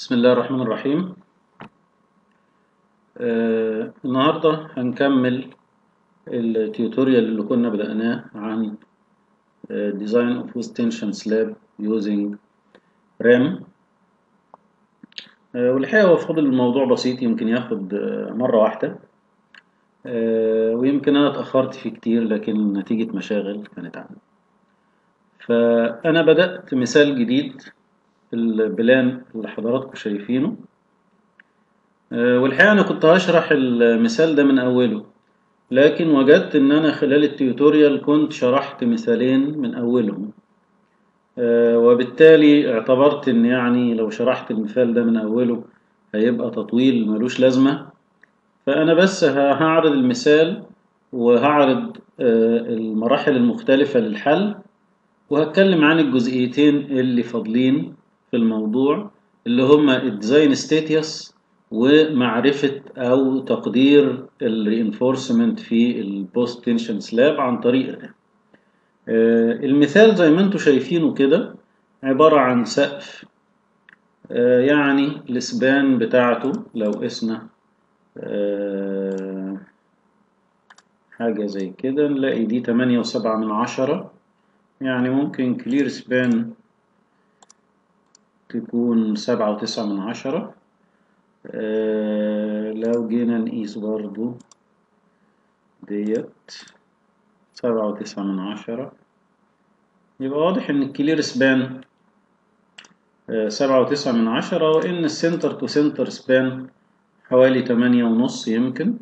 بسم الله الرحمن الرحيم آه النهاردة هنكمل التيوتوريال اللي كنا بدأناه عن آه Design of With Tension Slab using RAM آه والحقيقة هو فاضل الموضوع بسيط يمكن ياخد آه مرة واحدة آه ويمكن أنا اتأخرت فيه كتير لكن نتيجة مشاغل كانت عندي فأنا بدأت مثال جديد البلان اللي حضراتكم شايفينه والحقيقة أنا كنت هشرح المثال ده من أوله لكن وجدت إن أنا خلال التيوتوريال كنت شرحت مثالين من أولهم وبالتالي اعتبرت إن يعني لو شرحت المثال ده من أوله هيبقى تطويل ملوش لازمة فأنا بس هعرض المثال وهعرض المراحل المختلفة للحل وهتكلم عن الجزئيتين اللي فاضلين في الموضوع اللي هما الديزاين ستاتيوس ومعرفة أو تقدير الرينفورسمنت في البوست تنشن سلاب عن طريق الرام. المثال زي ما انتم شايفينه كده عبارة عن سقف يعني الاسبان بتاعته لو قسنا حاجة زي كده نلاقي دي تمانية وسبعة من عشرة يعني ممكن كلير سبان تكون سبعة وتسعة من عشرة آه لو جينا نقيس برضو ديت سبعة وتسعة من عشرة يبقى واضح إن الكلير سبان آه سبعة وتسعة من عشرة وإن السنتر تو سنتر سبان حوالي تمانية ونص يمكن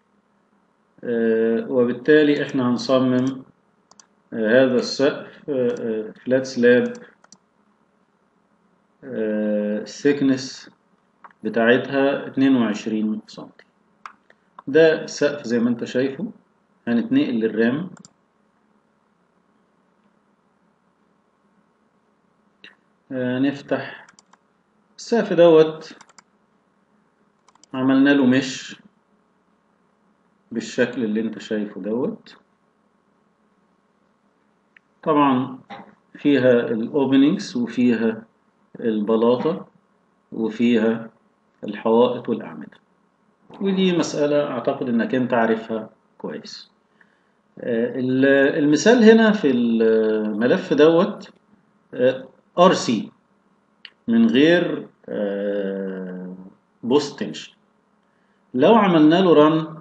آه وبالتالي إحنا هنصمم هذا السقف فلات سلاب الثيكنس بتاعتها اتنين وعشرين سنتي ده السقف زي ما انت شايفه هنتنقل للرام نفتح السقف دوت عملنا له مش بالشكل اللي انت شايفه دوت طبعا فيها الاوبننجز وفيها البلاطة وفيها الحوائط والأعمدة ودي مسألة أعتقد إنك أنت عارفها كويس المثال هنا في الملف دوت RC من غير بوست تنشن لو عملنا له رن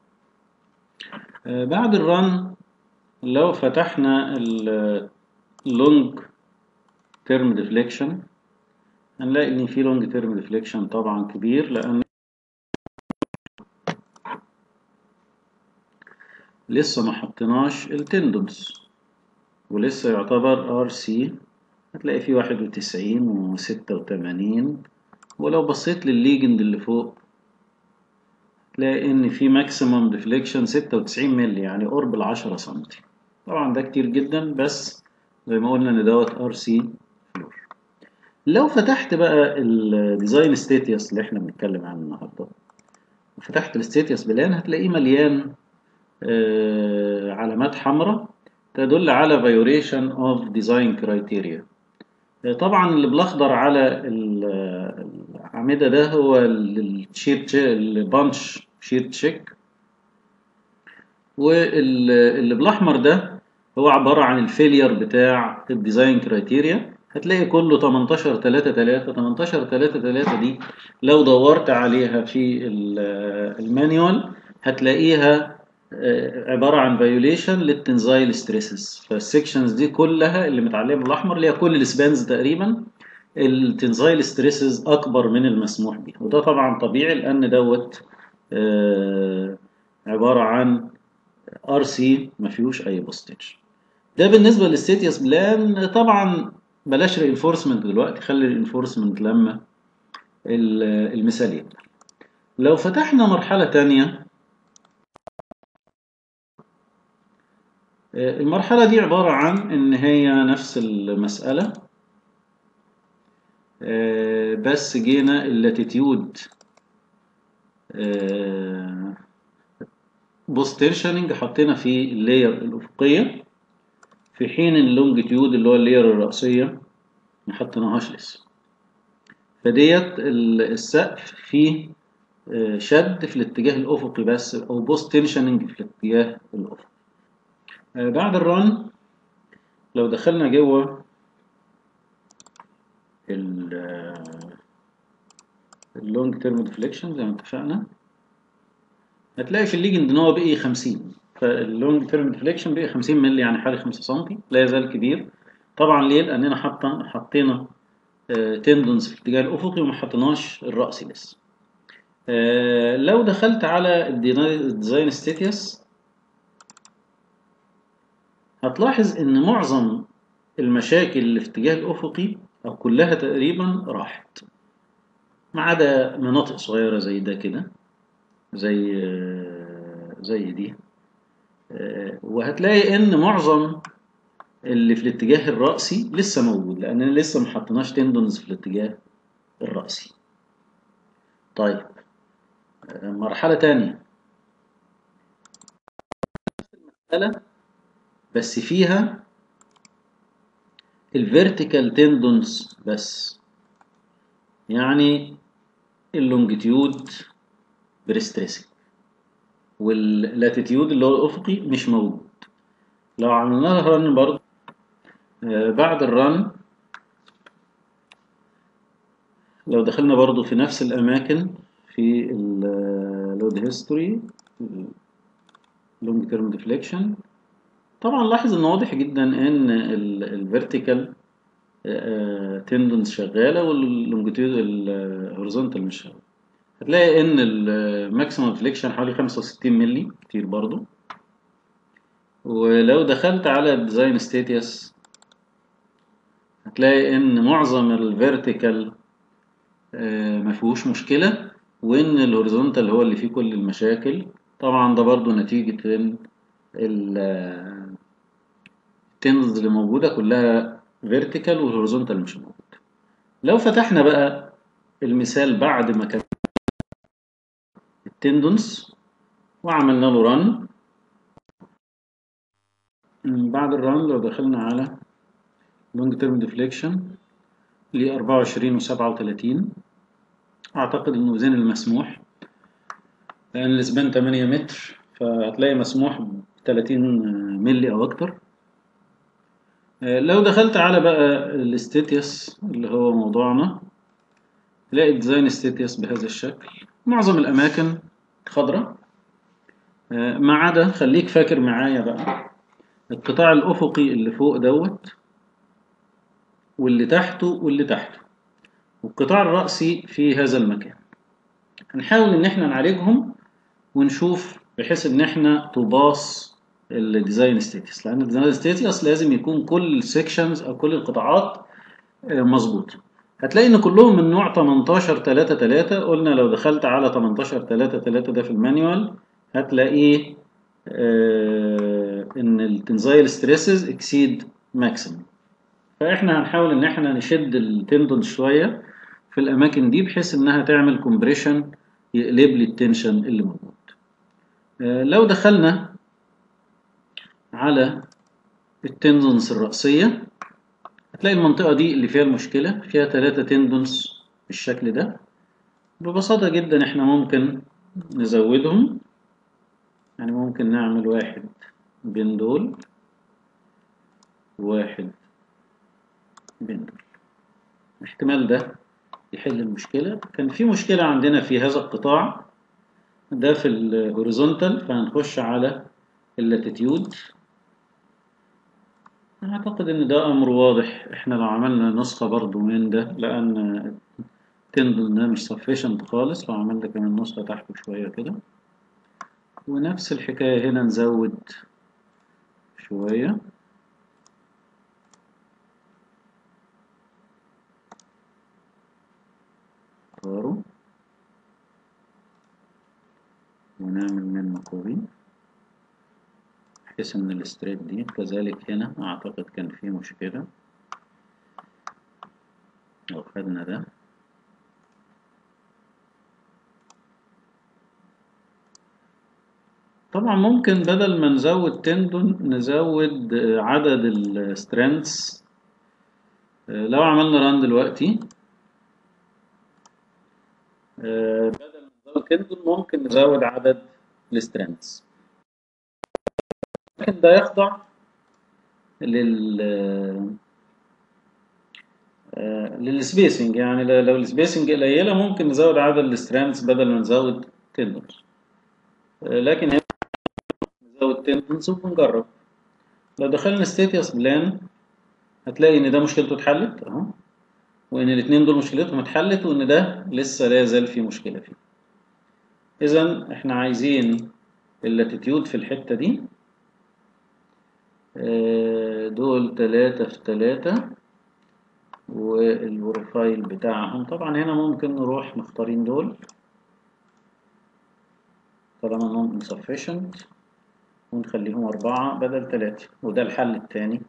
بعد الرن لو فتحنا اللونج تيرم ديفليكشن هنلاقي ان في لونج تيرم ديفليكشن طبعا كبير لان لسه ما حطيناش التندونز ولسه يعتبر ار سي هتلاقي فيه واحد وتسعين وستة وتمانين ولو بصيت للليجند اللي فوق تلاقي ان في ماكسيمم ديفليكشن ستة وتسعين مللي يعني قرب العشرة سنتي طبعا ده كتير جدا بس زي ما قلنا ان دوت ار سي فلور لو فتحت بقى الديزاين ستاتيوس اللي احنا بنتكلم عنه النهارده وفتحت الستاتيوس بلان هتلاقيه مليان آه علامات حمراء تدل على violation of design criteria طبعا اللي بالاخضر على الاعمده ده هو الشير البانش شير تشيك واللي بالاحمر ده هو عباره عن الفيلير بتاع الديزاين كرايتيريا هتلاقي كله 18 3 3 18 3 3 دي لو دورت عليها في المانيوال هتلاقيها عبارة عن فيوليشن للتنزايل ستريسز فالسكشنز دي كلها اللي متعلمة بالأحمر اللي هي كل السبانز تقريبا التنزايل ستريسز أكبر من المسموح به وده طبعا طبيعي لأن دوت عبارة عن ار سي ما فيهوش أي بوستيج ده بالنسبة للستيتيوس بلان طبعا بلاش رينفورسمنت دلوقتي خلي الرينفورسمنت لما المثال يبدأ لو فتحنا مرحلة تانية المرحلة دي عبارة عن إن هي نفس المسألة بس جينا اللاتيتيود بوست تنشننج حطينا فيه اللاير الأفقية في حين اللونجيتيود اللي هو اللاير الرأسية ما حطيناهاش لسه فديت ال- السقف فيه آه، شد في الاتجاه الأفقي بس أو بوست تنشننج في الاتجاه الأفقي آه، بعد الرن لو دخلنا جوه اللونج تيرم ديفليكشن زي ما اتفقنا هتلاقي في الليجند ان هو بقي 50 فاللونج تيرم ديفليكشن بقي 50 مللي يعني حوالي 5 سم لا يزال كبير طبعا ليه لاننا حاطين حطينا تندونز في الاتجاه الافقي وما حطيناش الرأسي لسه آه، لو دخلت على الديزاين ستيتيوس هتلاحظ ان معظم المشاكل اللي في الاتجاه الافقي او كلها تقريبا راحت ما عدا مناطق صغيرة زي ده كده زي آه، زي دي آه، وهتلاقي ان معظم اللي في الاتجاه الرأسي لسه موجود لاننا لسه ما حطيناش تندونز في الاتجاه الرأسي طيب آه، مرحلة تانية مسألة بس فيها الفيرتيكال تندونز بس يعني اللونجيتيود بريستريسنج واللاتيتيود اللي هو الافقي مش موجود لو عملنا لها رن برضه آه، بعد الرن لو دخلنا برضه في نفس الاماكن في اللود هيستوري لونج تيرم ديفليكشن طبعا لاحظ ان واضح جدا ان الفيرتيكال تندونز شغاله واللونجيتيود الهوريزونتال مش شغاله هتلاقي ان الماكسيمم ديفليكشن حوالي 65 مللي كتير برضو ولو دخلت على الديزاين ستيتيوس هتلاقي ان معظم الفيرتيكال ما فيهوش مشكله وان الهوريزونتال هو اللي فيه كل المشاكل طبعا ده برضو نتيجه ان التندز اللي موجوده كلها فيرتيكال والهوريزونتال مش موجود لو فتحنا بقى المثال بعد ما كان التندونز وعملنا له رن بعد الرن لو دخلنا على لونج تيرم ديفليكشن ل 24 و 37 اعتقد انه زين المسموح لان الاسبان 8 متر فهتلاقي مسموح ب 30 ملي او اكتر لو دخلت على بقى الاستيتيوس اللي هو موضوعنا تلاقي الديزاين ستيتيوس بهذا الشكل معظم الاماكن خضراء ما عدا خليك فاكر معايا بقى القطاع الافقي اللي فوق دوت واللي تحته واللي تحته والقطاع الرأسي في هذا المكان هنحاول ان احنا نعالجهم ونشوف بحيث ان احنا تباص الديزاين ستيتس لان الديزاين ستيتس لازم يكون كل السكشنز او كل القطاعات مظبوطه هتلاقي ان كلهم من نوع 18 3 3 قلنا لو دخلت على 18 3 3 ده في المانيوال هتلاقيه آه ان التنزايل ستريسز اكسيد ماكسيمم فاحنا هنحاول ان احنا نشد التندون شويه في الاماكن دي بحيث انها تعمل كومبريشن يقلب لي التنشن اللي موجود آه لو دخلنا على التندونز الرأسية هتلاقي المنطقة دي اللي فيها المشكلة فيها ثلاثة تندونز بالشكل ده ببساطة جدا احنا ممكن نزودهم يعني ممكن نعمل واحد بين دول واحد بين دول الاحتمال ده يحل المشكلة كان في مشكلة عندنا في هذا القطاع ده في الهوريزونتال فهنخش على اللاتيتيود أعتقد إن ده أمر واضح إحنا لو عملنا نسخة برضو من ده لأن التندون ده مش sufficient خالص لو عملنا كمان نسخة تحته شوية كده ونفس الحكاية هنا نزود شوية طارو ونعمل منه كوبي بحيث ان الستريت دي كذلك هنا اعتقد كان في مشكلة لو خدنا ده طبعا ممكن بدل ما نزود تندون نزود عدد السترينثs لو عملنا ران دلوقتي آه، بدل ما نزود تندون ممكن نزود عدد الستراندز لكن ده يخضع لل آه، للسبيسنج يعني ل- لو السبيسنج قليله ممكن نزود عدد الستراندز بدل ما نزود تندونز لكن هنا نزود تندونز ونجرب لو دخلنا ستيتيوس بلان هتلاقي ان ده مشكلته اتحلت اهو وان الاثنين دول مشكلتهم اتحلت وان ده لسه لا يزال في مشكله فيه اذا احنا عايزين اللاتيتيود في الحته دي آه، دول تلاتة في تلاتة والبروفايل بتاعهم طبعا هنا ممكن نروح مختارين دول طالما انهم insufficient ونخليهم أربعة بدل تلاتة وده الحل التاني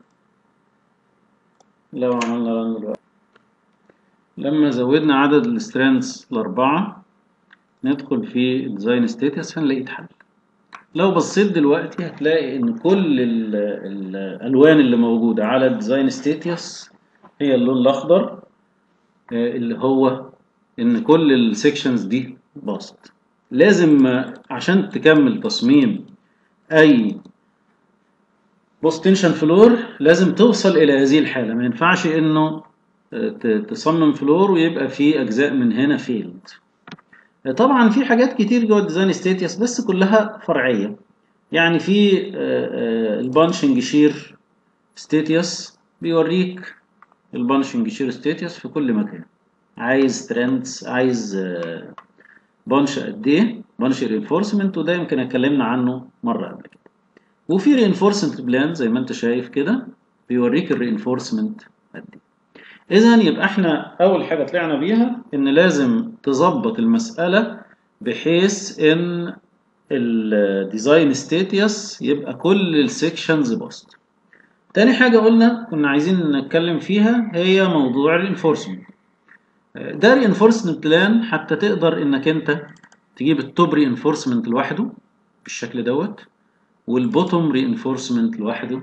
لو عملنا رن دلوقتي لما زودنا عدد الستراندز لأربعة ندخل في ديزاين ستيتس هنلاقيه اتحل لو بصيت دلوقتي هتلاقي ان كل ال- الالوان اللي موجوده على الديزاين ستيتس هي اللون الاخضر آه، اللي هو ان كل السكشنز دي باظت لازم آه، عشان تكمل تصميم اي بوست تنشن فلور لازم توصل الى هذه الحاله ما ينفعش انه آه، ت- تصمم فلور ويبقى فيه اجزاء من هنا فيلد طبعا في حاجات كتير جوه الديزاين ستيتس بس كلها فرعيه يعني في آه، آه، البانشنج شير ستيتس بيوريك البانشنج شير ستيتس في كل مكان عايز ترندز عايز آه، بانش قد ايه بانش رينفورسمنت وده يمكن اتكلمنا عنه مره قبل كده وفي رينفورسمنت بلان زي ما انت شايف كده بيوريك الرينفورسمنت قد ايه اذا يبقى احنا اول حاجه طلعنا بيها ان لازم تظبط المساله بحيث ان الديزاين ستيتس يبقى كل السكشنز بوست تاني حاجه قلنا كنا عايزين نتكلم فيها هي موضوع الانفورسمنت ده رينفورسمنت بلان حتى تقدر انك انت تجيب التوب رينفورسمنت لوحده بالشكل دوت والبوتوم رينفورسمنت لوحده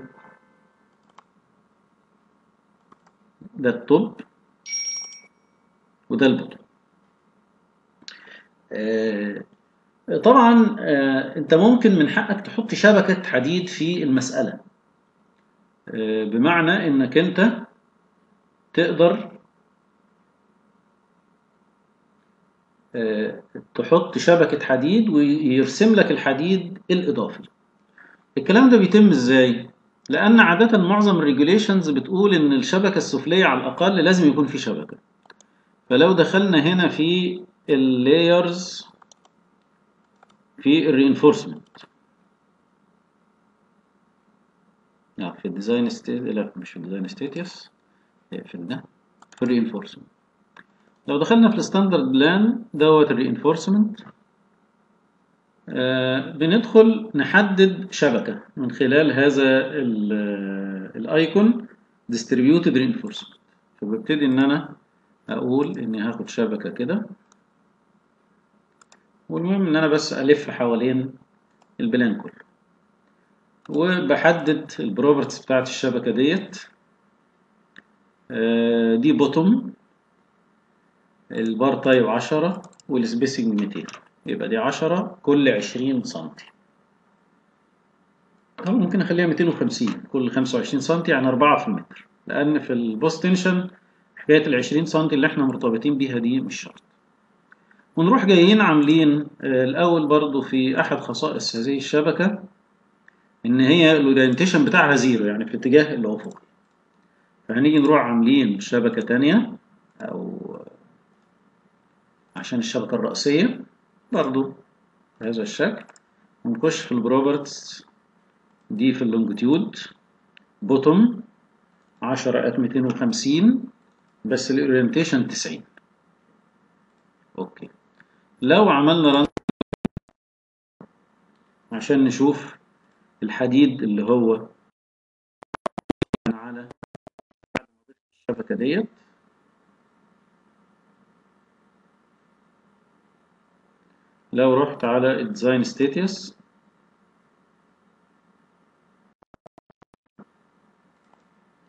ده التوب وده البوتوم آه، طبعا آه، انت ممكن من حقك تحط شبكة حديد في المسألة آه، بمعنى انك انت تقدر آه، تحط شبكة حديد ويرسم لك الحديد الإضافي الكلام ده بيتم ازاي؟ لأن عادة معظم الريجوليشنز بتقول إن الشبكة السفلية على الأقل لازم يكون في شبكة فلو دخلنا هنا في اللايرز في الرينفورسمنت لا في الديزاين ستيت لا مش في الديزاين ستيتس اقفل ده في الرينفورسمنت لو دخلنا في الستاندرد بلان دوت الرينفورسمنت آه بندخل نحدد شبكة من خلال هذا الايكون distributed reinforcement فببتدي ان انا اقول اني هاخد شبكة كده والمهم ان انا بس الف حوالين البلان كله وبحدد البروبرتيز بتاعت الشبكة ديت آه دي بوتوم البار تايب 10 والسبيسنج 200 يبقى دي 10 كل 20 سنتي أو ممكن اخليها 250 كل 25 سنتي يعني 4 في المتر لان في البوست تنشن حكايه ال 20 سنتي اللي احنا مرتبطين بيها دي مش شرط ونروح جايين عاملين الاول برضو في احد خصائص هذه الشبكه ان هي الاورينتيشن بتاعها زيرو يعني في الاتجاه الافقي فهنيجي نروح عاملين شبكه تانية او عشان الشبكه الرئيسيه برضو بهذا الشكل ونخش في البروبرتس دي في اللونجيتيود بوتوم 10 ات 250 بس الاورينتيشن 90 اوكي لو عملنا رن عشان نشوف الحديد اللي هو على الشبكه ديت لو رحت على الديزاين ستيتس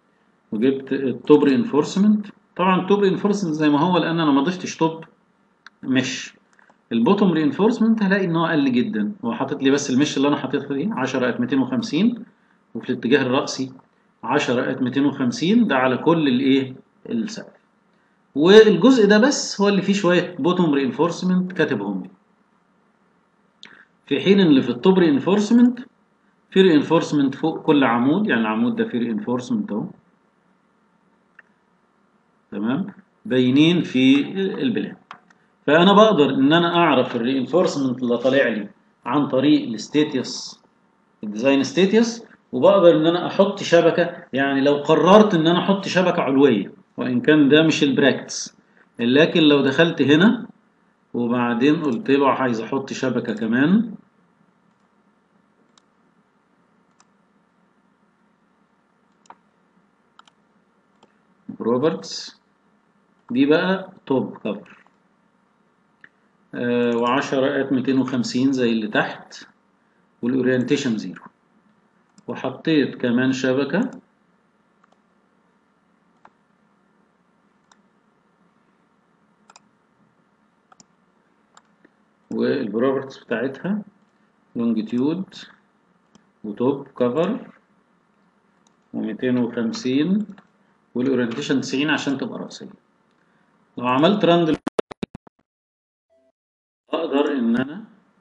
وجبت التوب رينفورسمنت طبعا التوب رينفورسمنت زي ما هو لان انا ما ضفتش توب مش البوتوم رينفورسمنت هلاقي ان هو قل جدا هو حاطط لي بس المش اللي انا حاططها دي 10 ات 250 وفي الاتجاه الرأسي 10 ات 250 ده على كل الايه السقف والجزء ده بس هو اللي فيه شويه بوتوم رينفورسمنت كاتبهم لي في حين ان اللي في التوب رينفورسمنت في رينفورسمنت فوق كل عمود يعني العمود ده فيه رينفورسمنت اهو تمام باينين في البلان فانا بقدر ان انا اعرف الرينفورسمنت اللي طالع لي عن طريق الستيتيوس الديزاين ستيتيوس وبقدر ان انا احط شبكه يعني لو قررت ان انا احط شبكه علويه وان كان ده مش البراكتس لكن لو دخلت هنا وبعدين قلت له عايز احط شبكه كمان بروبرتس دي بقى توب كفر آه وعشرة ات ميتين وخمسين زي اللي تحت والاورينتيشن زيرو وحطيت كمان شبكة والبروبرتس بتاعتها لونجيتيود وتوب كفر وميتين وخمسين والاورينتيشن 90 عشان تبقى رأسية لو عملت راند اقدر ان انا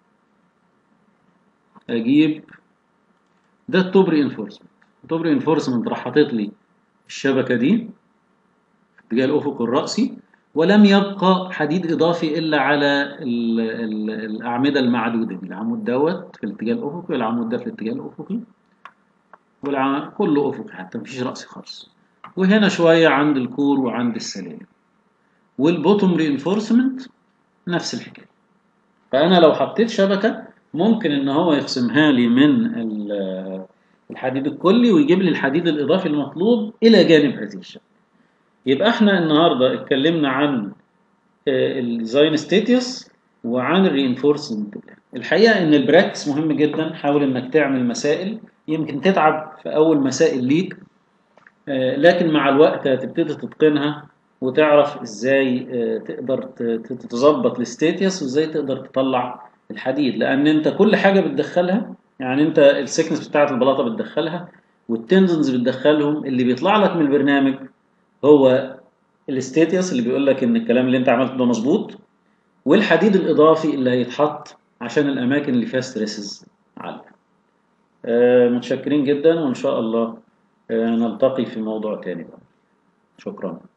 اجيب ده التوب رينفورسمنت التوب رينفورسمنت راح حاطط لي الشبكه دي في اتجاه الافق الرأسي ولم يبقى حديد اضافي الا على ال ال الاعمده المعدوده دي العمود دوت في الاتجاه الافقي والعمود ده في الاتجاه الافقي والعمود كله افقي حتى مفيش رأسي خالص وهنا شويه عند الكور وعند السلالم والبوتوم رينفورسمنت نفس الحكايه فانا لو حطيت شبكه ممكن ان هو يقسمها لي من الحديد الكلي ويجيب لي الحديد الاضافي المطلوب الى جانب هذه الشبكه يبقى احنا النهارده اتكلمنا عن الديزاين ستيتس وعن الرينفورسمنت الحقيقه ان البراكتس مهم جدا حاول انك تعمل مسائل يمكن تتعب في اول مسائل ليك لكن مع الوقت هتبتدي تتقنها وتعرف ازاي تقدر تظبط الستيتس وازاي تقدر تطلع الحديد لان انت كل حاجه بتدخلها يعني انت السكنس بتاعه البلاطه بتدخلها والتنزنز بتدخلهم اللي بيطلع لك من البرنامج هو الستيتس اللي بيقول لك ان الكلام اللي انت عملته ده مظبوط والحديد الاضافي اللي هيتحط عشان الاماكن اللي فيها ستريسز عاليه آه متشكرين جدا وان شاء الله آه نلتقي في موضوع تاني بقى. شكرا